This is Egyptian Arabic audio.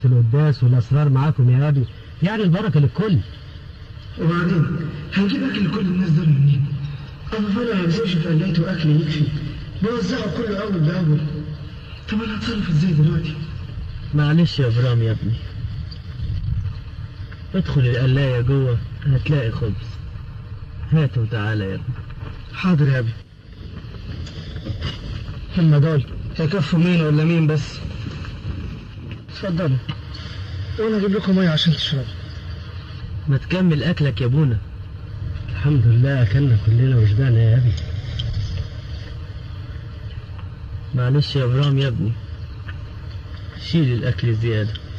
القداس والاسرار معاكم يا ابي يعني البركه للكل وبعدين هنجيب اكل لكل الناس دول منين؟ انا فانا ما بسيبش في قلايته اكل يكفي بوزعه كله اول باول طب انا هتصرف ازاي دلوقتي؟ معلش يا ابرام يا ابني ادخل القلاية جوه هتلاقي خبز هات وتعالى يا ابني حاضر يا ابي هم دول هيكفوا مين ولا مين بس اتفضلوا وانا اجيب لكم ميه عشان تشربوا ما تكمل اكلك يا ابونا الحمد لله اكلنا كلنا وشبعنا يا ابي معلش يا ابرام يا ابني شيل الاكل زيادة